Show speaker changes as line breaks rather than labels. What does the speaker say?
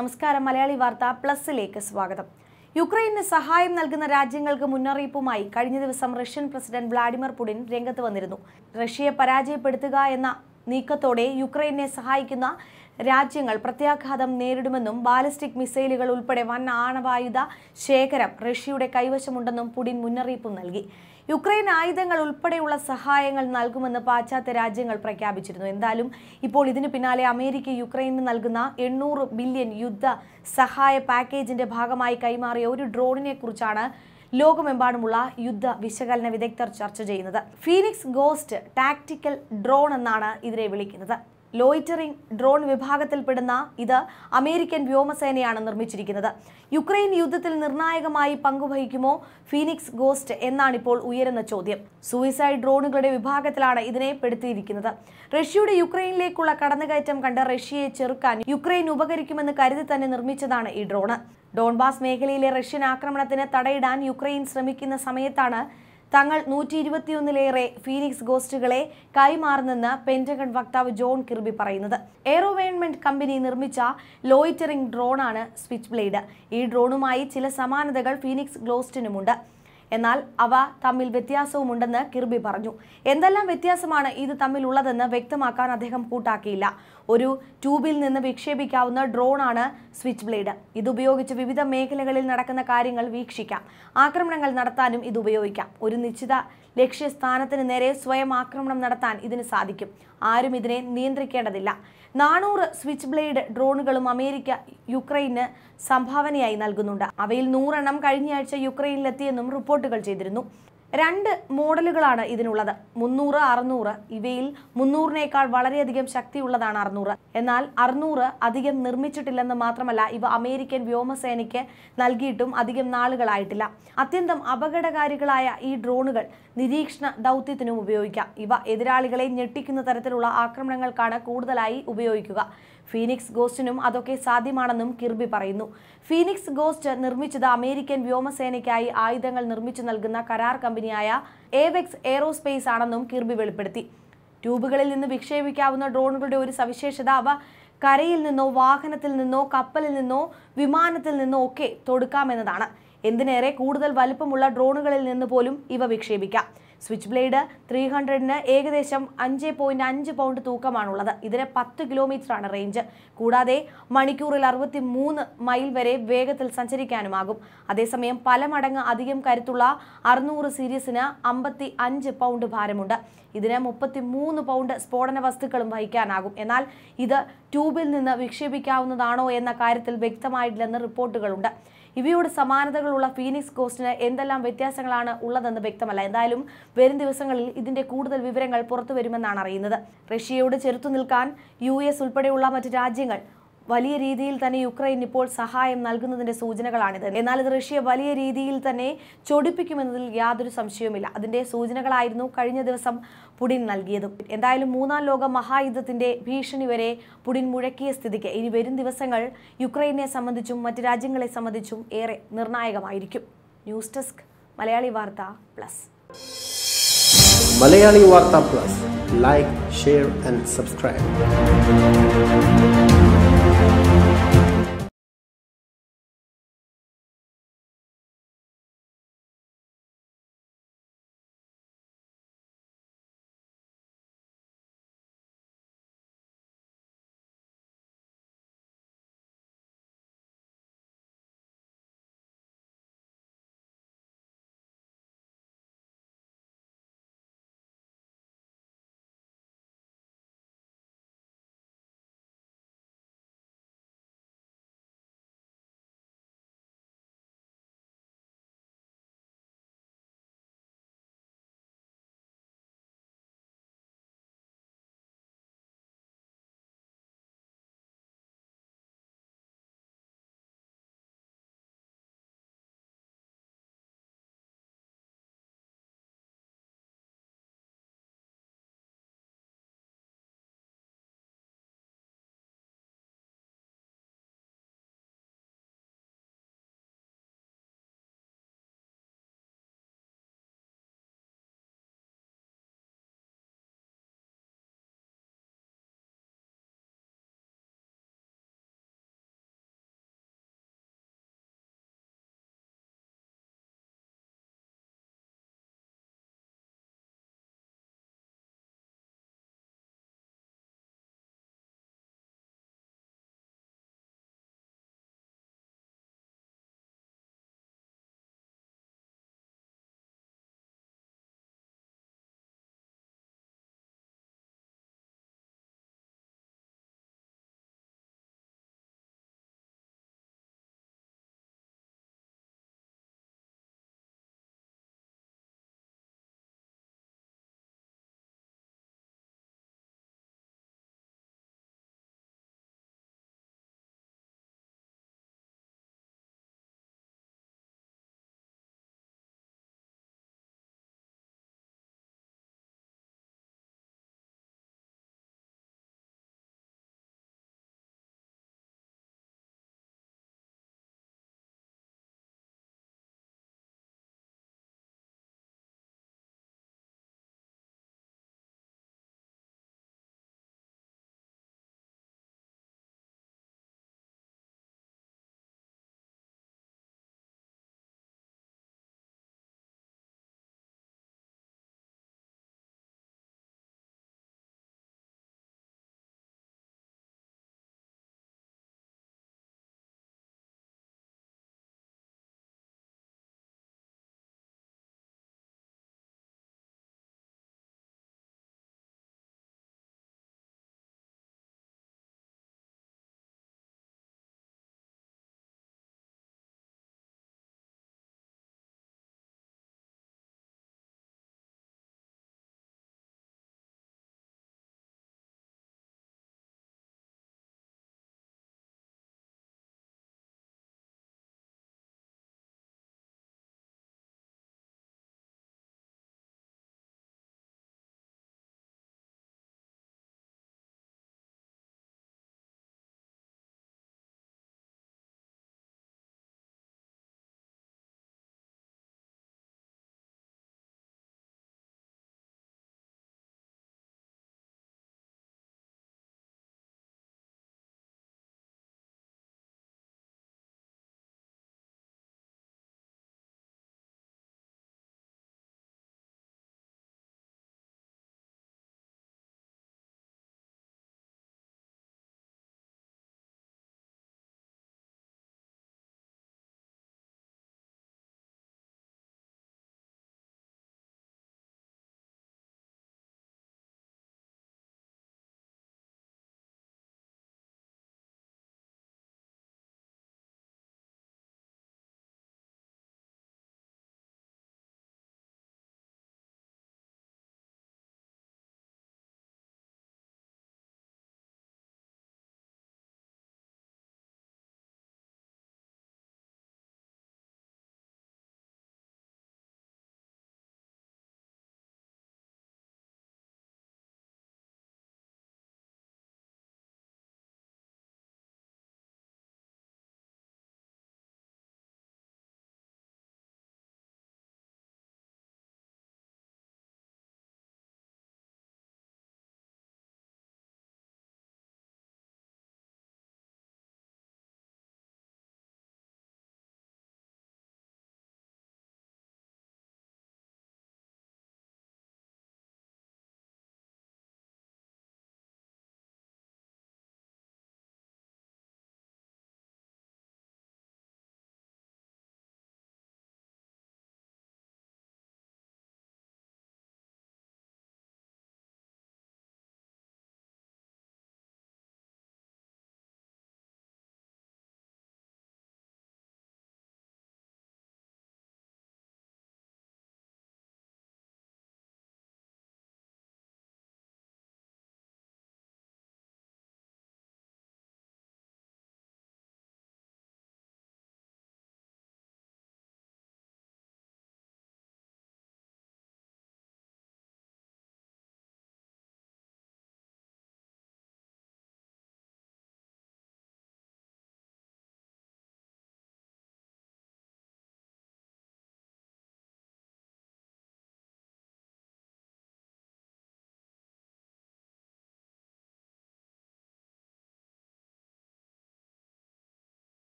നമസ്കാരം മലയാളി വാർത്ത പ്ലസിലേക്ക് സ്വാഗതം യുക്രൈന് സഹായം നൽകുന്ന രാജ്യങ്ങൾക്ക് മുന്നറിയിപ്പുമായി കഴിഞ്ഞ ദിവസം റഷ്യൻ പ്രസിഡന്റ് വ്ളാഡിമിർ പുടിൻ രംഗത്ത് വന്നിരുന്നു റഷ്യയെ പരാജയപ്പെടുത്തുക എന്ന നീക്കത്തോടെ യുക്രൈനെ സഹായിക്കുന്ന രാജ്യങ്ങൾ പ്രത്യാഘാതം നേരിടുമെന്നും ബാലിസ്റ്റിക് മിസൈലുകൾ ഉൾപ്പെടെ വൻ ആണവായുധ ശേഖരം റഷ്യയുടെ കൈവശമുണ്ടെന്നും പുടിൻ മുന്നറിയിപ്പും നൽകി യുക്രൈൻ ആയുധങ്ങൾ ഉൾപ്പെടെയുള്ള സഹായങ്ങൾ നൽകുമെന്ന് പാശ്ചാത്യ രാജ്യങ്ങൾ പ്രഖ്യാപിച്ചിരുന്നു എന്തായാലും ഇപ്പോൾ ഇതിനു പിന്നാലെ അമേരിക്ക യുക്രൈന് നൽകുന്ന എണ്ണൂറ് ബില്യൺ യുദ്ധ സഹായ പാക്കേജിന്റെ ഭാഗമായി കൈമാറിയ ഒരു ഡ്രോണിനെ കുറിച്ചാണ് ലോകമെമ്പാടുമുള്ള യുദ്ധ വിശകലന വിദഗ്ധർ ചർച്ച ചെയ്യുന്നത് ഫീനിക്സ് ഗോസ്റ്റ് ടാക്ടിക്കൽ ഡ്രോൺ എന്നാണ് ഇതിനെ വിളിക്കുന്നത് ലോയിറ്ററിംഗ് ഡ്രോൺ വിഭാഗത്തിൽപ്പെടുന്ന ഇത് അമേരിക്കൻ വ്യോമസേനയാണ് നിർമ്മിച്ചിരിക്കുന്നത് യുക്രൈൻ യുദ്ധത്തിൽ നിർണായകമായി പങ്കുവഹിക്കുമോ ഫീനിക്സ് ഗോസ്റ്റ് എന്നാണിപ്പോൾ ഉയരുന്ന ചോദ്യം സൂയിസൈഡ് ഡ്രോണുകളുടെ വിഭാഗത്തിലാണ് ഇതിനെ പെടുത്തിയിരിക്കുന്നത് റഷ്യയുടെ യുക്രൈനിലേക്കുള്ള കടന്നുകയറ്റം കണ്ട് റഷ്യയെ ചെറുക്കാൻ യുക്രൈൻ ഉപകരിക്കുമെന്ന് കരുതി തന്നെ നിർമ്മിച്ചതാണ് ഈ ഡ്രോണ് ഡോൺബാസ് മേഖലയിലെ റഷ്യൻ ആക്രമണത്തിന് തടയിടാൻ യുക്രൈൻ ശ്രമിക്കുന്ന സമയത്താണ് തങ്ങൾ നൂറ്റി ഇരുപത്തിയൊന്നിലേറെ ഫീനിക്സ് ഗോസ്റ്റുകളെ കൈമാറുന്നെന്ന് പെന്റഗൺ വക്താവ് ജോൺ കിർബി പറയുന്നത് എയറോവേൺമെന്റ് കമ്പനി നിർമ്മിച്ച ലോയിറ്ററിംഗ് ഡ്രോണാണ് സ്വിച്ച് ബ്ലേഡ് ഈ ഡ്രോണുമായി ചില സമാനതകൾ ഫീനിക്സ് ഗ്ലോസ്റ്റിനുമുണ്ട് എന്നാൽ അവ തമ്മിൽ വ്യത്യാസവുമുണ്ടെന്ന് കിർബി പറഞ്ഞു എന്തെല്ലാം വ്യത്യാസമാണ് ഇത് തമ്മിലുള്ളതെന്ന് വ്യക്തമാക്കാൻ അദ്ദേഹം കൂട്ടാക്കിയില്ല ഒരു ട്യൂബിൽ നിന്ന് വിക്ഷേപിക്കാവുന്ന ഡ്രോണാണ് സ്വിച്ച് ബ്ലേഡ് ഇതുപയോഗിച്ച് വിവിധ മേഖലകളിൽ നടക്കുന്ന കാര്യങ്ങൾ വീക്ഷിക്കാം ആക്രമണങ്ങൾ നടത്താനും ഇത് ഉപയോഗിക്കാം ഒരു നിശ്ചിത ലക്ഷ്യസ്ഥാനത്തിന് നേരെ സ്വയം ആക്രമണം നടത്താൻ ഇതിന് സാധിക്കും ആരും ഇതിനെ നിയന്ത്രിക്കേണ്ടതില്ല നാനൂറ് സ്വിച്ച് ബ്ലേഡ് ഡ്രോണുകളും അമേരിക്ക യുക്രൈന് സംഭാവനയായി നൽകുന്നുണ്ട് അവയിൽ നൂറെണ്ണം കഴിഞ്ഞയാഴ്ച യുക്രൈനിലെത്തിയെന്നും റിപ്പോർട്ടുകൾ ചെയ്തിരുന്നു രണ്ട് മോഡലുകളാണ് ഇതിനുള്ളത് മുന്നൂറ് അറുന്നൂറ് ഇവയിൽ മുന്നൂറിനേക്കാൾ വളരെയധികം ശക്തിയുള്ളതാണ് അറുന്നൂറ് എന്നാൽ അറുന്നൂറ് അധികം നിർമ്മിച്ചിട്ടില്ലെന്ന് മാത്രമല്ല ഇവ അമേരിക്കൻ വ്യോമസേനയ്ക്ക് നൽകിയിട്ടും അധികം നാളുകളായിട്ടില്ല അത്യന്തം അപകടകാരികളായ ഈ ഡ്രോണുകൾ നിരീക്ഷണ ദൗത്യത്തിനും ഉപയോഗിക്കാം ഇവ എതിരാളികളെ ഞെട്ടിക്കുന്ന തരത്തിലുള്ള ആക്രമണങ്ങൾക്കാണ് കൂടുതലായി ഉപയോഗിക്കുക ഫീനിക്സ് ഗോസ്റ്റിനും അതൊക്കെ സാധ്യമാണെന്നും കിർബി പറയുന്നു ഫീനിക്സ് ഗോസ്റ്റ് നിർമ്മിച്ചത് അമേരിക്കൻ വ്യോമസേനയ്ക്കായി ആയുധങ്ങൾ നിർമ്മിച്ചു നൽകുന്ന കരാർ കമ്പനിയായ ഏവെക്സ് എയറോസ്പേസ് ആണെന്നും കിർബി വെളിപ്പെടുത്തി ട്യൂബുകളിൽ നിന്ന് വിക്ഷേപിക്കാവുന്ന ഡ്രോണുകളുടെ ഒരു സവിശേഷത അവ കരയിൽ നിന്നോ വാഹനത്തിൽ നിന്നോ കപ്പലിൽ നിന്നോ വിമാനത്തിൽ നിന്നോ ഒക്കെ തൊടുക്കാമെന്നതാണ് എന്തിനേറെ കൂടുതൽ വലുപ്പമുള്ള ഡ്രോണുകളിൽ നിന്ന് പോലും ഇവ വിക്ഷേപിക്കാം സ്വിച്ച് ബ്ലേഡ് ത്രീ ഹൺഡ്രഡിന് ഏകദേശം അഞ്ച് പോയിന്റ് അഞ്ച് പൗണ്ട് തൂക്കമാണുള്ളത് ഇതിന് പത്ത് കിലോമീറ്ററാണ് റേഞ്ച് കൂടാതെ മണിക്കൂറിൽ അറുപത്തി മൂന്ന് മൈൽ വരെ വേഗത്തിൽ സഞ്ചരിക്കാനുമാകും അതേസമയം പല മടങ്ങ് അധികം കരുത്തുള്ള അറുന്നൂറ് സീരീസിന് അമ്പത്തി അഞ്ച് പൗണ്ട് ഭാരമുണ്ട് ഇതിന് മുപ്പത്തി മൂന്ന് പൗണ്ട് സ്ഫോടന വസ്തുക്കളും വഹിക്കാനാകും എന്നാൽ ഇത് ട്യൂബിൽ നിന്ന് വിക്ഷേപിക്കാവുന്നതാണോ എന്ന കാര്യത്തിൽ വ്യക്തമായിട്ടില്ലെന്ന് റിപ്പോർട്ടുകളുണ്ട് ഇവയോട് സമാനതകളുള്ള ഫീനിക്സ് കോസ്റ്റിന് എന്തെല്ലാം വ്യത്യാസങ്ങളാണ് ഉള്ളതെന്ന് വ്യക്തമല്ല എന്തായാലും വരും ദിവസങ്ങളിൽ ഇതിന്റെ കൂടുതൽ വിവരങ്ങൾ പുറത്തു വരുമെന്നാണ് അറിയുന്നത് റഷ്യയോട് ചെറുത്തു നിൽക്കാൻ യു എസ് ഉൾപ്പെടെയുള്ള മറ്റ് രാജ്യങ്ങൾ വലിയ രീതിയിൽ തന്നെ യുക്രൈൻ ഇപ്പോൾ സഹായം നൽകുന്നതിന്റെ സൂചനകളാണിത് എന്നാൽ ഇത് റഷ്യ വലിയ രീതിയിൽ തന്നെ ചൊടിപ്പിക്കുമെന്നതിൽ യാതൊരു സംശയവുമില്ല അതിന്റെ സൂചനകളായിരുന്നു കഴിഞ്ഞ ദിവസം പുടിൻ നൽകിയതും എന്തായാലും മൂന്നാം ലോക മഹായുദ്ധത്തിന്റെ ഭീഷണി വരെ പുടിൻ മുഴക്കിയ സ്ഥിതിക്ക് ഇനി വരും ദിവസങ്ങൾ യുക്രൈനെ സംബന്ധിച്ചും മറ്റ് രാജ്യങ്ങളെ സംബന്ധിച്ചും ഏറെ നിർണായകമായിരിക്കും ന്യൂസ് ഡെസ്ക് മലയാളി വാർത്ത പ്ലസ്
മലയാളി വാർത്ത plus like share and subscribe